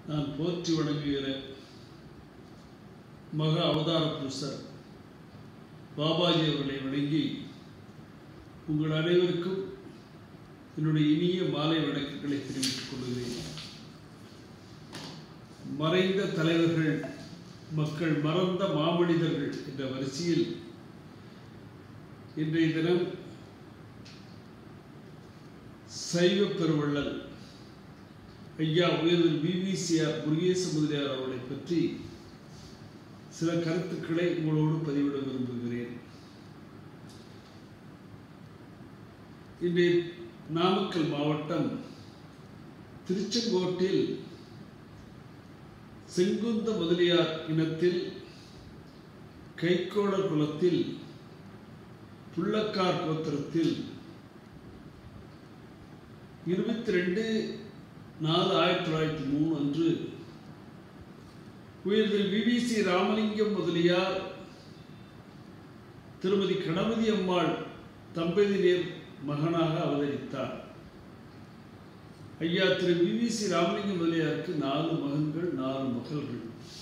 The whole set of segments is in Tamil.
நான் போற்றி வணங்குகிற மகா அவதார புருஷர் பாபாஜி அவர்களை வணங்கி உங்கள் அனைவருக்கும் என்னுடைய இனிய மாலை வணக்கங்களை தெரிவித்துக் கொள்கிறேன் மறைந்த தலைவர்கள் மக்கள் மறந்த மாமனிதர்கள் என்ற வரிசையில் இன்றைய தினம் சைவ பெருவள்ளல் ஐயா உயர்வில் பிபிசிஆர் முருகேச முதலியார் அவர்களை பற்றி சில கருத்துக்களை உங்களோடு பதிவிட விரும்புகிறேன் இன்றைய நாமக்கல் மாவட்டம் திருச்செங்கோட்டில் செங்குந்த முதலியார் இனத்தில் கைக்கோளர் குலத்தில் புள்ளக்கார் கோத்திரத்தில் இருபத்தி ரெண்டு நாலு ஆயிரத்தி தொள்ளாயிரத்தி மூணு அன்று உயர்தில் பிபிசி ராமலிங்கம் முதலியார் திருமதி கணபதி அம்மாள் தம்பதியினர் மகனாக அவதரித்தார் ஐயா திரு பிபிசி ராமலிங்கம் முதலியாருக்கு நாலு மகன்கள் நாலு மகள்கள்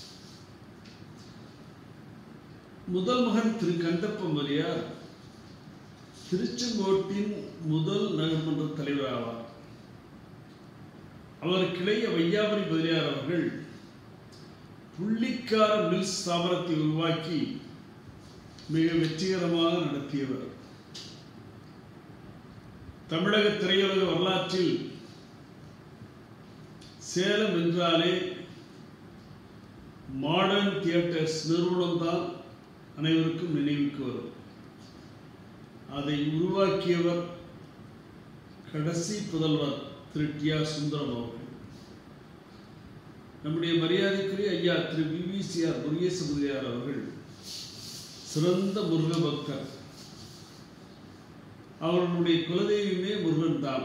முதல் மகன் திரு கந்தப்ப முதலியார் திருச்செங்கோட்டின் முதல் நகர்மன்ற தலைவர் ஆவார் அவர் கிளைய வையாபுரி முதலியார் அவர்கள் புள்ளிக்கார மில் ஸ்தாபனத்தை உருவாக்கி மிக வெற்றிகரமாக நடத்தியவர் தமிழக திரையுலக வரலாற்றில் சேலம் என்றாலே மாடர்ன் தியேட்டர்ஸ் நிறுவனம் தான் அனைவருக்கும் நினைவுக்கு வரும் அதை உருவாக்கியவர் கடைசி புதல்வர் திரு டி ஆர் சுந்தரம் அவர்கள் நம்முடைய மரியாதைக்குரிய ஐயா திரு பிவிசிஆர் முருகேச முதலியார் அவர்கள் சிறந்த முருக பக்தர் அவர்களுடைய குலதெய்வமே முருகன் தான்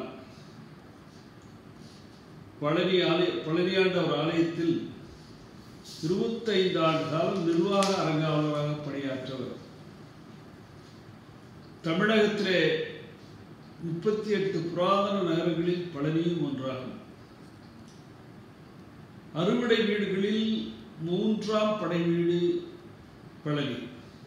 பழனி ஆலய பழனியாண்டவர் ஆலயத்தில் இருபத்தைந்து ஆண்டு காலம் நிர்வாக அரங்காவலராக பணியாற்றவர் தமிழகத்திலே முப்பத்தி எட்டு புராதன நகரங்களில் பழனியும் ஒன்றாகும் அறுவடை வீடுகளில் மூன்றாம் படை வீடு பழனி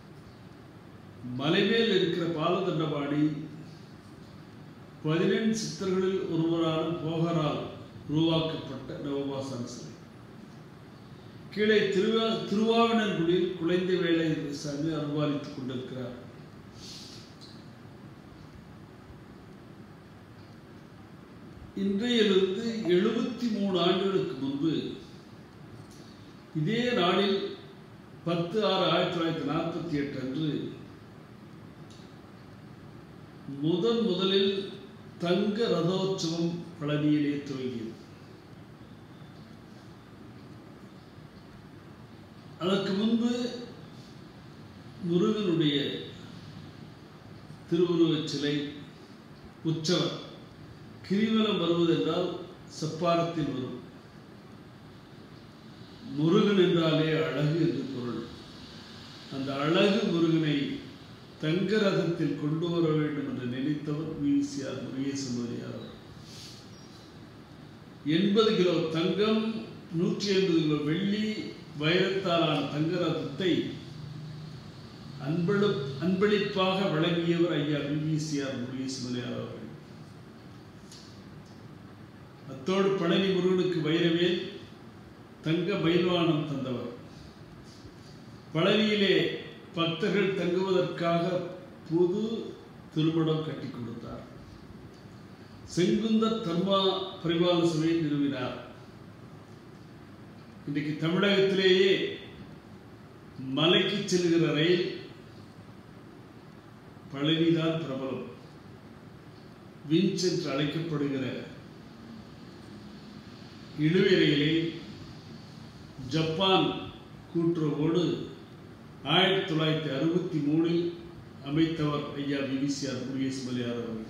மலைமேல் இருக்கிற பாலதண்டபாடி பதினெண் சித்தர்களில் ஒருவரான போகரால் உருவாக்கப்பட்ட நவபாசன சிலை கீழே திருவா திருவாவினங்குடியில் குழந்தை வேலை சாமி அருள்பாலித்துக் கொண்டிருக்கிறார் இன்றையிலிருந்து எழுபத்தி மூணு ஆண்டுகளுக்கு முன்பு இதே நாளில் பத்து ஆறு ஆயிரத்தி தொள்ளாயிரத்தி நாற்பத்தி எட்டு அன்று முதன் முதலில் தங்க ரதோற்சவம் பழனியிலே துவங்கியது அதற்கு முன்பு முருகனுடைய திருவுருவச் சிலை உற்சவர் கிரிவலம் வருவதென்றால் செப்பாரத்தில் வரும் முருகன் என்றாலே அழகு என்று பொருள் அந்த அழகு முருகனை தங்க ரதத்தில் கொண்டு வர வேண்டும் என்று நினைத்தவர் விசிஆர் முருகேசமரியார் எண்பது கிலோ தங்கம் நூற்றி ஐம்பது கிலோ வெள்ளி வைரத்தாலான தங்க ரதத்தை அன்பளி அன்பளிப்பாக வழங்கியவர் ஐயா விவிசிஆர் முருகேசமரியார் அவர்கள் அத்தோடு பழனி முருகனுக்கு வைரவேல் தங்க பைல்வானம் தந்தவர் பழனியிலே பக்தர்கள் தங்குவதற்காக புது திருமணம் கட்டி கொடுத்தார் செங்குந்த தர்மா பரிபாலன சபையை நிறுவினார் இன்றைக்கு தமிழகத்திலேயே மலைக்கு செல்கிற ரயில் பழனிதான் பிரபலம் விஞ்ச் என்று அழைக்கப்படுகிற இழுவிரையிலே ஜப்பான் கூட்டுறவோடு ஆயிரத்தி தொள்ளாயிரத்தி அறுபத்தி மூணில் அமைத்தவர் ஐயா பிபிசிஆர் முருகேஷ் மலியார் அவர்கள்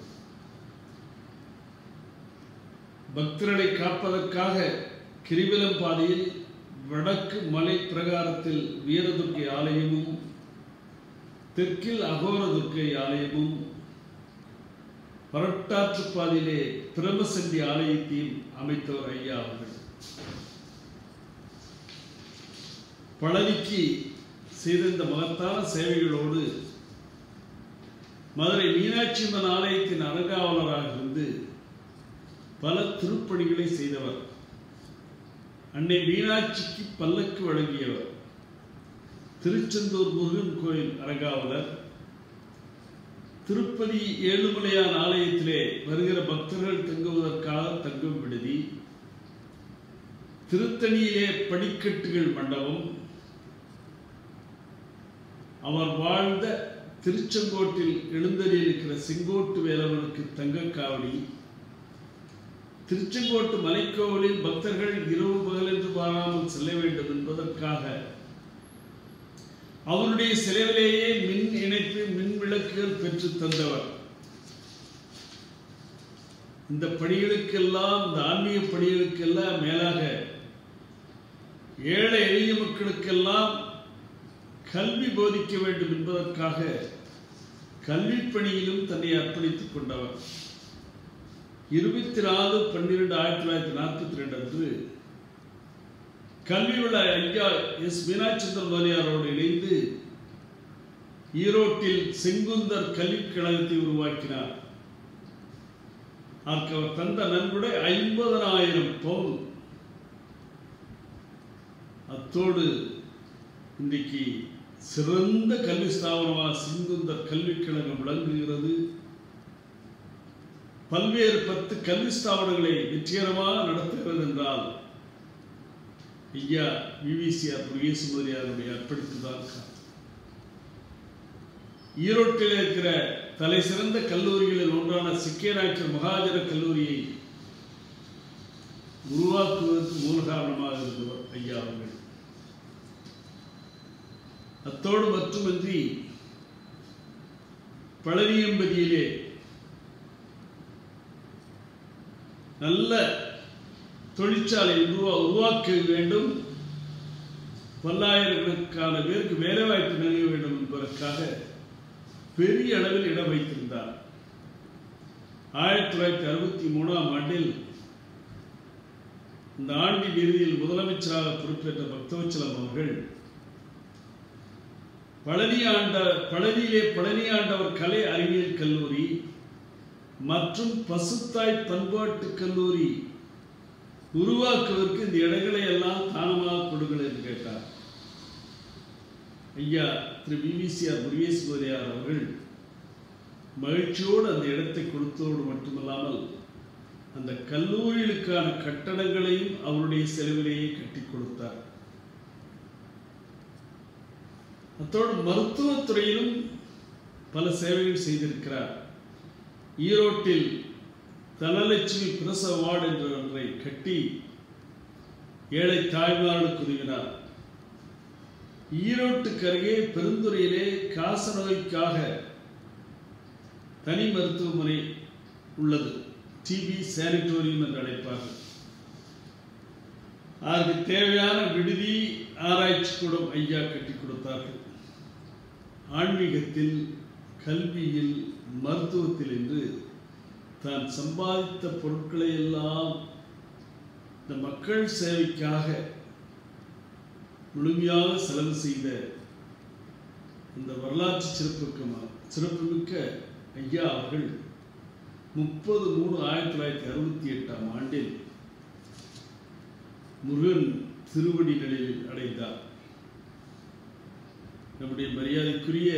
பக்தர்களை காப்பதற்காக கிரிவலம் பாதையில் வடக்கு மலை பிரகாரத்தில் வீரதுர்க்கை ஆலயமும் தெற்கில் அகோர துர்க்கை ஆலயமும் வரட்டாற்று பாதையிலே பிரமசந்தி ஆலயத்தையும் அமைத்தவர் ஐயா அவர்கள் பழனிக்கு செய்த இந்த மகத்தான சேவைகளோடு மதுரை மீனாட்சி அம்மன் ஆலயத்தின் அறங்காவலராக இருந்து பல திருப்பணிகளை செய்தவர் அன்னை மீனாட்சிக்கு பல்லக்கு வழங்கியவர் திருச்செந்தூர் முருகன் கோயில் அறங்காவலர் திருப்பதி ஏழுமலையான் ஆலயத்திலே வருகிற பக்தர்கள் தங்குவதற்காக தங்கும் விடுதி திருத்தணியிலே படிக்கட்டுகள் மண்டபம் அவர் வாழ்ந்த திருச்செங்கோட்டில் எழுந்தறியில் இருக்கிற செங்கோட்டு வேலவனுக்கு தங்கக்காவடி திருச்செங்கோட்டு மலைக்கோவிலில் பக்தர்கள் இரவு பகல் என்று பாராமல் செல்ல வேண்டும் என்பதற்காக அவருடைய செலவிலேயே மின் இணைப்பு மின் விளக்குகள் பெற்று தந்தவர் இந்த பணிகளுக்கெல்லாம் இந்த ஆன்மீக பணிகளுக்கெல்லாம் மேலாக ஏழை எளிய மக்களுக்கெல்லாம் கல்வி போதிக்க வேண்டும் என்பதற்காக கல்வி பணியிலும் தன்னை அர்ப்பணித்துக் கொண்டவர் இருபத்தி நாலு பன்னிரெண்டு ஆயிரத்தி தொள்ளாயிரத்தி நாற்பத்தி ரெண்டு அன்று கல்வி விழா ஐயா எஸ் மீனாட்சிந்தர் வாரியாரோடு இணைந்து ஈரோட்டில் செங்குந்தர் கல்விக் கழகத்தை உருவாக்கினார் அதற்கு அவர் தந்த நன்கொடை ஐம்பதனாயிரம் பவுன் அத்தோடு இன்றைக்கு சிறந்த கல்வி ஸ்தாபனமாக செங்குந்தர் கல்விக் கழகம் விளங்குகிறது பல்வேறு பத்து கல்வி ஸ்தாபனங்களை வெற்றிகரமாக நடத்துகிறது என்றால் ஐயா விவிசிஆர் முருகேசுமரியாருடைய அர்ப்பணிப்பு தான் ஈரோட்டில் இருக்கிற தலை சிறந்த கல்லூரிகளில் ஒன்றான சிக்கேநாயக்கர் மகாஜன கல்லூரியை உருவாக்குவதற்கு மூல காரணமாக இருந்தவர் ஐயா அவர்கள் அத்தோடு மட்டுமின்றி பழனியம்பதியிலே நல்ல தொழிற்சாலை உருவா உருவாக்க வேண்டும் பல்லாயிரக்கணக்கான பேருக்கு வேலைவாய்ப்பு நல்க வேண்டும் என்பதற்காக பெரிய அளவில் இடம் வைத்திருந்தார் ஆயிரத்தி தொள்ளாயிரத்தி அறுபத்தி மூணாம் ஆண்டில் இந்த ஆண்டின் இறுதியில் முதலமைச்சராக பொறுப்பேற்ற பக்தவச்சலம் அவர்கள் பழனி ஆண்ட பழனியிலே பழனி ஆண்டவர் கலை அறிவியல் கல்லூரி மற்றும் பசுத்தாய் பண்பாட்டு கல்லூரி உருவாக்குவதற்கு இந்த இடங்களை எல்லாம் தானமாக கொடுங்கள் என்று கேட்டார் ஐயா திரு பிபிசிஆர் முருகேஸ்வரியார் அவர்கள் மகிழ்ச்சியோடு அந்த இடத்தை கொடுத்ததோடு மட்டுமல்லாமல் அந்த கல்லூரிகளுக்கான கட்டடங்களையும் அவருடைய செலவிலேயே கட்டி கொடுத்தார் அத்தோடு மருத்துவத்துறையிலும் பல சேவைகள் செய்திருக்கிறார் ஈரோட்டில் தனலட்சுமி பிரசவ வார்டு என்ற ஒன்றை கட்டி ஏழை தாய்மார்களுக்கு உதவினார் ஈரோட்டுக்கு அருகே பெருந்துறையிலே காச நோய்க்காக தனி மருத்துவமனை உள்ளது டிபி சானிட்டோரியம் என்று அழைப்பார்கள் அதற்கு தேவையான விடுதி ஆராய்ச்சி கூடம் ஐயா கட்டி கொடுத்தார்கள் ஆன்மீகத்தில் கல்வியில் மருத்துவத்தில் என்று தான் சம்பாதித்த பொருட்களை எல்லாம் இந்த மக்கள் சேவைக்காக முழுமையாக செலவு செய்த இந்த வரலாற்று சிறப்புக்கு சிறப்புமிக்க ஐயா அவர்கள் முப்பது மூணு ஆயிரத்தி தொள்ளாயிரத்தி அறுபத்தி எட்டாம் ஆண்டில் முருகன் திருவடி நிலையில் அடைந்தார் நம்முடைய மரியாதைக்குரிய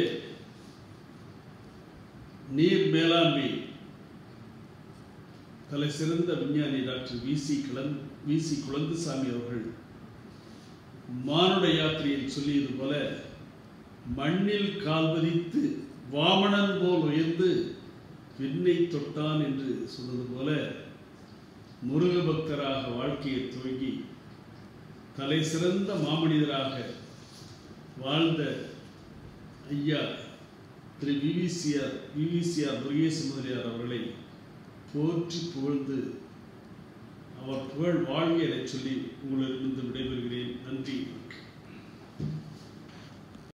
நீர் மேலாண்மை தலை சிறந்த விஞ்ஞானி டாக்டர் வி சி கிளந் வி சி குழந்துசாமி அவர்கள் மானுட யாத்திரையில் சொல்லியது போல மண்ணில் கால் பதித்து வாமணன் போல் உயர்ந்து விண்ணை தொட்டான் என்று சொன்னது போல முருக பக்தராக வாழ்க்கையை துவங்கி தலை சிறந்த மாமனிதராக வாழ்ந்த ஐயா திரு விவிசிஆர் விவிசிஆர் முருகேச முதலியார் அவர்களை போற்றி புகழ்ந்து அவர் புகழ் வாழ்க என சொல்லி உங்களிடமிருந்து விடைபெறுகிறேன் நன்றி வணக்கம்